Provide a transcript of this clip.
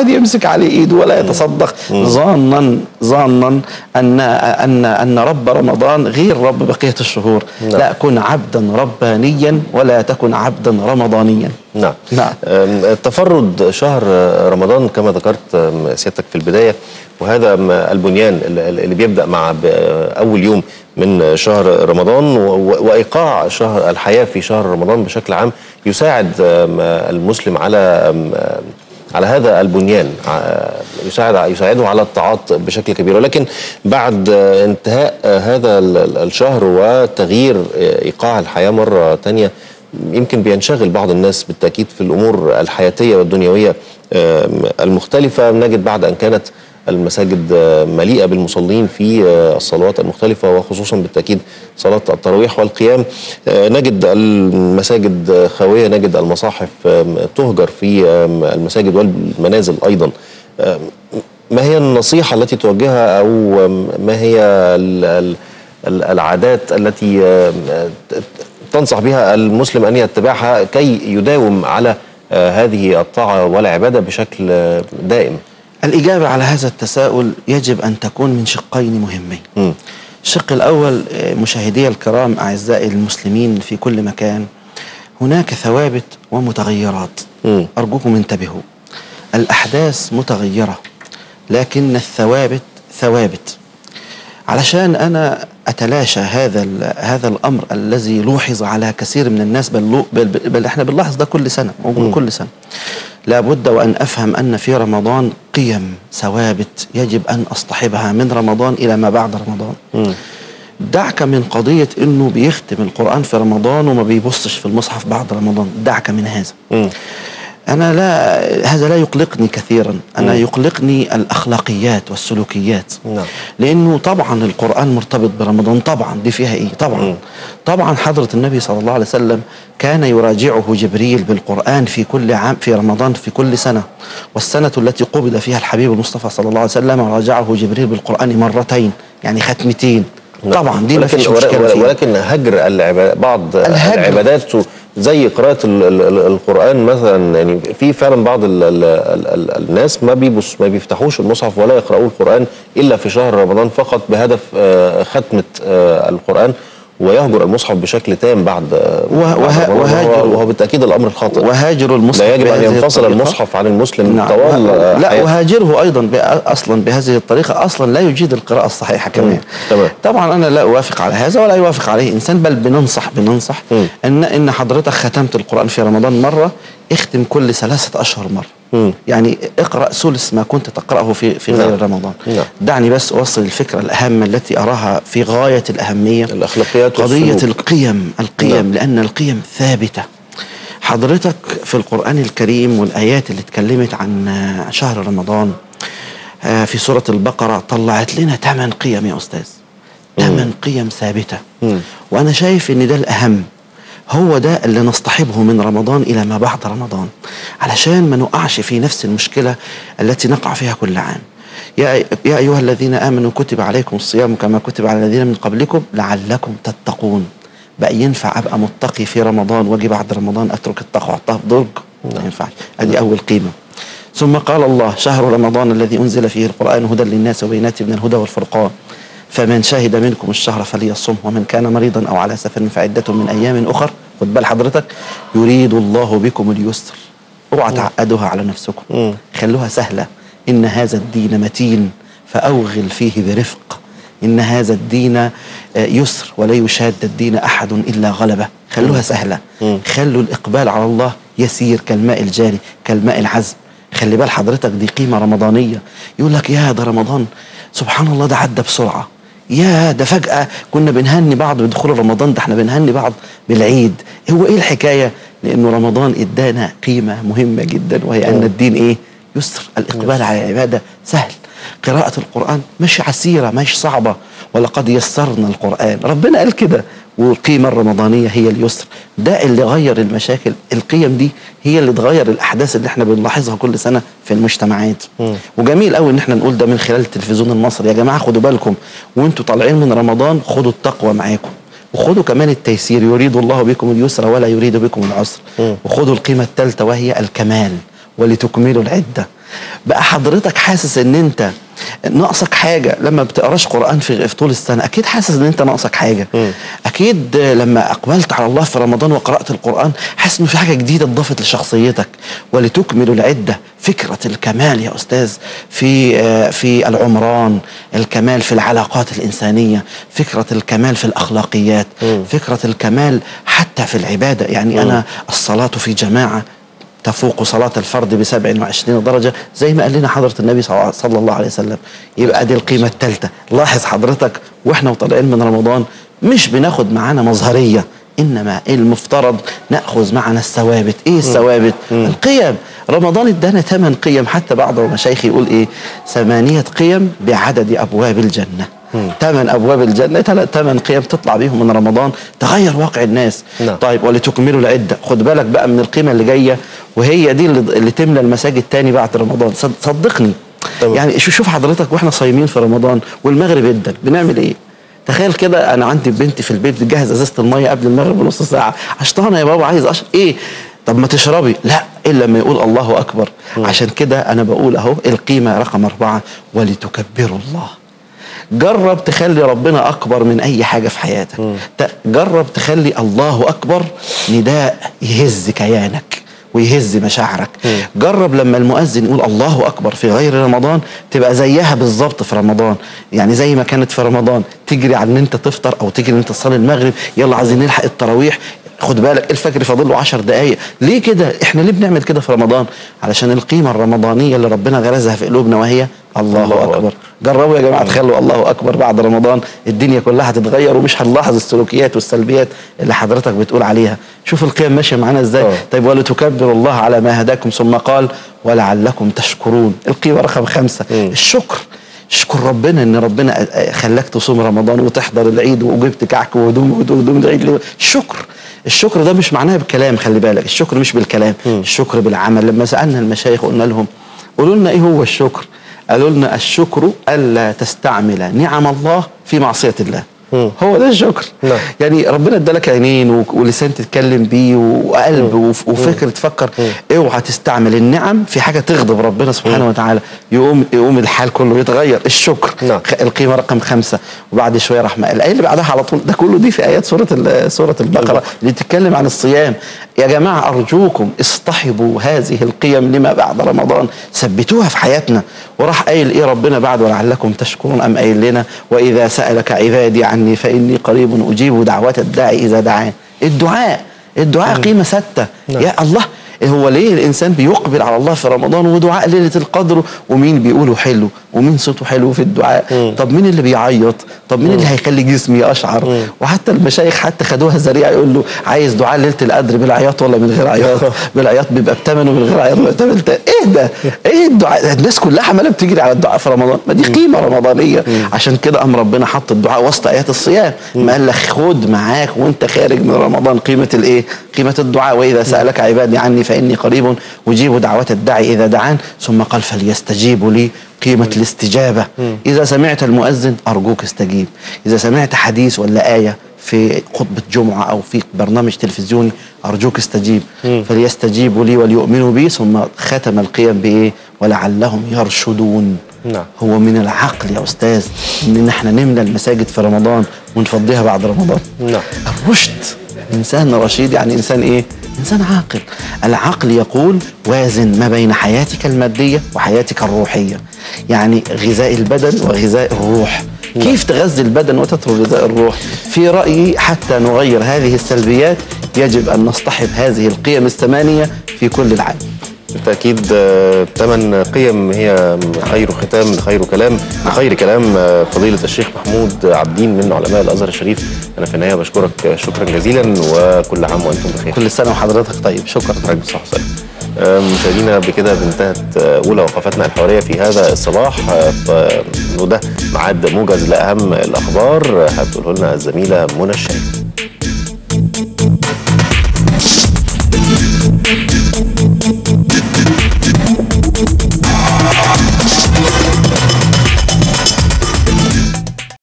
واحد يمسك عليه ايده ولا يتصدق ظانا ظانا ان ان ان رب رمضان غير رب بقيه الشهور نعم. لا كن عبدا ربانيا ولا تكن عبدا رمضانيا نعم نعم. أم، تفرد شهر رمضان كما ذكرت أم، سيادتك في البداية وهذا أم، البنيان اللي اللي بيبدأ مع ب- أول يوم من شهر رمضان و- و- وإيقاع شهر الحياة في شهر رمضان بشكل عام يساعد أم، المسلم على أم، على هذا البنيان ع- يساعد يساعده على الطاعات بشكل كبير ولكن بعد انتهاء هذا ال- ال- الشهر وتغيير ايقاع الحياه مره تانية يمكن بينشغل بعض الناس بالتاكيد في الامور الحياتيه والدنيويه آم، المختلفه نجد بعد ان كانت المساجد آه، مليئه بالمصلين في آه، الصلوات المختلفه وخصوصا بالتاكيد صلاه التراويح والقيام آه، نجد المساجد آه، خاويه نجد المصاحف آم، تهجر في آم، المساجد والمنازل ايضا آم، ما هي النصيحه التي توجهها او آم، ما هي ال- ال- ال- العادات التي آم، ت- ت- تنصح بها المسلم ان يتبعها كي يداوم على آه، هذه الطاعه والعباده بشكل آه، دائم الإجابة على هذا التساؤل يجب أن تكون من شقين مهمين مم. الشق الأول آه، مشاهدي الكرام أعزائي المسلمين في كل مكان هناك ثوابت ومتغيرات مم. أرجوكم انتبهوا الأحداث متغيرة لكن الثوابت ثوابت علشان أنا أتلاشى هذا ال- هذا الأمر الذي لوحظ على كثير من الناس بل, لو- بل, بل, بل إحنا بنلاحظ ده كل سنة موجود كل سنة لابد وأن أفهم أن في رمضان قيم ثوابت يجب أن أصطحبها من رمضان إلى ما بعد رمضان مم. دعك من قضية أنه بيختم القرآن في رمضان وما بيبصش في المصحف بعد رمضان دعك من هذا مم. أنا لا هذا لا يقلقني كثيرا أنا يقلقني الأخلاقيات والسلوكيات نعم. لأنه طبعا القرآن مرتبط برمضان طبعا دي فيها إيه طبعا مم. طبعا حضرة النبي صلى الله عليه وسلم كان يراجعه جبريل بالقرآن في كل عام في رمضان في كل سنة والسنة التي قبض فيها الحبيب المصطفى صلى الله عليه وسلم راجعه جبريل بالقرآن مرتين يعني ختمتين طبعا دي ما ولكن فيش مشكلة فيها ولكن هجر العبادات بعض الهجر. العبادات زي قراءة ال- ال- ال- القرآن مثلا يعني في فعلا بعض ال ال ال ال الناس ما بيبص ما بيفتحوش المصحف ولا يقرأوا القرآن إلا في شهر رمضان فقط بهدف آه، ختمة آه، القرآن ويهجر المصحف بشكل تام بعد آه، وه- بعد وه- رمضان، وهاجر- وهو- وهو بالتأكيد الأمر الخاطئ وهاجر المصحف لا يجب أن بهذه ينفصل الطريقة. المصحف عن المسلم نعم. طوال آه، لا حياته. وهاجره ايضا بأ- اصلا بهذه الطريقه اصلا لا يجيد القراءه الصحيحه كمان تمام. طبعا انا لا اوافق على هذا ولا يوافق عليه انسان بل بننصح بننصح مم. ان ان حضرتك ختمت القران في رمضان مره اختم كل ثلاثه اشهر مره مم. يعني اقرا ثلث ما كنت تقراه في في غير نعم. رمضان نعم. دعني بس اوصل الفكره الاهم التي اراها في غايه الاهميه الأخلاقيات قضيه والسلوك. القيم القيم نعم. لان القيم ثابته حضرتك في القرآن الكريم والآيات اللي اتكلمت عن آه، شهر رمضان آه، في سورة البقرة طلعت لنا ثمان قيم يا أستاذ ثمان قيم ثابتة مم. وأنا شايف إن ده الأهم هو ده اللي نصطحبه من رمضان إلى ما بعد رمضان علشان ما نقعش في نفس المشكلة التي نقع فيها كل عام يا يا أيها الذين آمنوا كتب عليكم الصيام كما كتب على الذين من قبلكم لعلكم تتقون بقى ينفع أبقى متقي في رمضان وأجي بعد رمضان أترك التقوى أحطها في درج ما ينفعش أدي أول قيمة ثم قال الله شهر رمضان الذي أنزل فيه القرآن هدى للناس وبينات من الهدى والفرقان فمن شهد منكم الشهر فليصم ومن كان مريضا أو على سفر فعدة من أيام أخر خد بال حضرتك يريد الله بكم اليسر اوعى تعقدوها على نفسكم مم. خلوها سهلة إن هذا الدين متين فأوغل فيه برفق إن هذا الدين آه، يسر ولا يشاد الدين أحد إلا غلبه خلوها سهلة مم. خلوا الإقبال على الله يسير كالماء الجاري كالماء العذب خلي بال حضرتك دي قيمة رمضانية يقول لك يا ده رمضان سبحان الله ده عدى بسرعة يا ده فجأة كنا بنهني بعض بدخول رمضان ده احنا بنهني بعض بالعيد هو ايه الحكاية لانه رمضان ادانا قيمة مهمة جدا وهي ان الدين ايه يسر الاقبال على العبادة سهل قراءة القرآن مش عسيرة مش صعبة ولقد يسرنا القرآن ربنا قال كده والقيمة الرمضانية هي اليسر ده اللي غير المشاكل القيم دي هي اللي تغير الأحداث اللي احنا بنلاحظها كل سنة في المجتمعات وجميل قوي ان احنا نقول ده من خلال التلفزيون المصري يا جماعة خدوا بالكم وانتوا طالعين من رمضان خدوا التقوى معاكم وخدوا كمان التيسير يريد الله بكم اليسر ولا يريد بكم العسر مم. وخدوا القيمة الثالثة وهي الكمال ولتكملوا العدة بقى حضرتك حاسس ان انت ناقصك حاجه لما بتقراش قران في في طول السنه اكيد حاسس ان انت ناقصك حاجه اكيد لما اقبلت على الله في رمضان وقرات القران حاسس ان في حاجه جديده اتضافت لشخصيتك ولتكملوا العده فكره الكمال يا استاذ في آه، في العمران الكمال في العلاقات الانسانيه فكره الكمال في الاخلاقيات فكره الكمال حتى في العباده يعني انا الصلاه في جماعه تفوق صلاة الفرد ب 27 درجة زي ما قال لنا حضرة النبي صلى صلى الله عليه وسلم يبقى دي القيمة الثالثة لاحظ حضرتك واحنا وطالعين من رمضان مش بناخد معانا مظهرية انما المفترض ناخذ معنا الثوابت ايه الثوابت القيم رمضان ادانا ثمان قيم حتى بعض المشايخ يقول ايه ثمانية قيم بعدد ابواب الجنة ثمان ابواب الجنه ثمان قيم تطلع بيهم من رمضان تغير واقع الناس نعم. طيب ولتكملوا العده خد بالك بقى من القيمه اللي جايه وهي دي اللي, اللي تملى المساجد تاني بعد رمضان صد- صدقني تمام. يعني شو- شوف حضرتك واحنا صايمين في رمضان والمغرب ادن بنعمل ايه تخيل كده انا عندي بنتي في البيت بتجهز ازازه الميه قبل المغرب بنص ساعه عشتانه يا بابا عايز اشرب ايه طب ما تشربي لا الا لما يقول الله اكبر عشان كده انا بقول اهو القيمه رقم اربعه ولتكبروا الله جرب تخلي ربنا اكبر من اي حاجه في حياتك ت- جرب تخلي الله اكبر نداء يهز كيانك ويهز مشاعرك جرب لما المؤذن يقول الله اكبر في غير رمضان تبقى زيها بالظبط في رمضان يعني زي ما كانت في رمضان تجري على ان انت تفطر او تجري ان انت تصلي المغرب يلا عايزين نلحق التراويح خد بالك الفجر فاضل له 10 دقائق ليه كده احنا ليه بنعمل كده في رمضان علشان القيمه الرمضانيه اللي ربنا غرزها في قلوبنا وهي الله, الله اكبر أكبر. جربوا يا جماعه تخلوا الله اكبر بعد رمضان الدنيا كلها هتتغير ومش هنلاحظ السلوكيات والسلبيات اللي حضرتك بتقول عليها شوف القيم ماشيه معانا ازاي آه. طيب ولتكبروا الله على ما هداكم ثم قال ولعلكم تشكرون القيمه رقم خمسة الشكر اشكر ربنا ان ربنا خلاك تصوم رمضان وتحضر العيد وجبت كعك وهدوم وهدوم هدوم العيد الشكر الشكر ده مش معناه بالكلام خلي بالك الشكر مش بالكلام الشكر بالعمل لما سالنا المشايخ قلنا لهم قولوا لنا ايه هو الشكر قالوا لنا الشكر الا تستعمل نعم الله في معصيه الله هو ده الشكر نعم. يعني ربنا ادالك عينين و- ولسان تتكلم بيه وقلب وف- وفكر تفكر اوعى تستعمل النعم في حاجه تغضب ربنا سبحانه وتعالى يقوم يقوم الحال كله يتغير الشكر نعم. خ- القيمه رقم خمسة وبعد شويه راح ما- الايه اللي بعدها على طول ده كله دي في ايات سوره ال- سوره البقره اللي بتتكلم عن الصيام يا جماعه ارجوكم اصطحبوا هذه القيم لما بعد رمضان ثبتوها في حياتنا وراح قايل ايه ربنا بعد ولعلكم تشكرون ام قايل لنا واذا سالك عبادي عني فاني قريب اجيب دعوه الداعي اذا دعان الدعاء الدعاء قيمه ثابته يا الله هو ليه الانسان بيقبل على الله في رمضان ودعاء ليله القدر ومين بيقوله حلو ومين صوته حلو في الدعاء طب مين اللي بيعيط طب مين اللي هيخلي جسمي اشعر وحتى المشايخ حتى خدوها ذريعه يقول له عايز دعاء ليله القدر بالعياط ولا من غير عياط بالعياط بيبقى بثمن ومن غير عياط بيبقى بثمن تا- ايه ده ايه الدعاء الناس كلها عماله بتجري على الدعاء في رمضان ما دي قيمه رمضانيه عشان كده قام ربنا حط الدعاء وسط ايات الصيام ما قال لك خد معاك وانت خارج من رمضان قيمه الايه قيمه الدعاء واذا سالك عبادي عني فاني قريب اجيب دعوه الداعي اذا دعان ثم قال فليستجيبوا لي قيمة الاستجابة إذا سمعت المؤذن أرجوك استجيب إذا سمعت حديث ولا آية في خطبة جمعة أو في برنامج تلفزيوني أرجوك استجيب فليستجيبوا لي وليؤمنوا بي ثم ختم القيم بإيه ولعلهم يرشدون نعم. هو من العقل يا أستاذ إن احنا نملى المساجد في رمضان ونفضيها بعد رمضان نعم. الرشد إنسان رشيد يعني إنسان إيه؟ إنسان عاقل العقل يقول وازن ما بين حياتك المادية وحياتك الروحية يعني غذاء البدن وغذاء الروح كيف تغذي البدن وتترك غذاء الروح في رأيي حتى نغير هذه السلبيات يجب أن نصطحب هذه القيم الثمانية في كل العالم بالتأكيد آه، ثمان قيم هي خير ختام خير كلام خير كلام آه، فضيلة الشيخ محمود عبدين من علماء الأزهر الشريف أنا في النهاية بشكرك شكرا جزيلا وكل عام وأنتم بخير كل سنة وحضرتك طيب شكرا حضرتك بالصحة والسلامة آه، مشاهدينا بكده انتهت آه، أولى وقفتنا الحوارية في هذا الصباح آه، ف- وده ميعاد موجز لأهم الأخبار آه، هتقوله لنا الزميلة منى الشاهد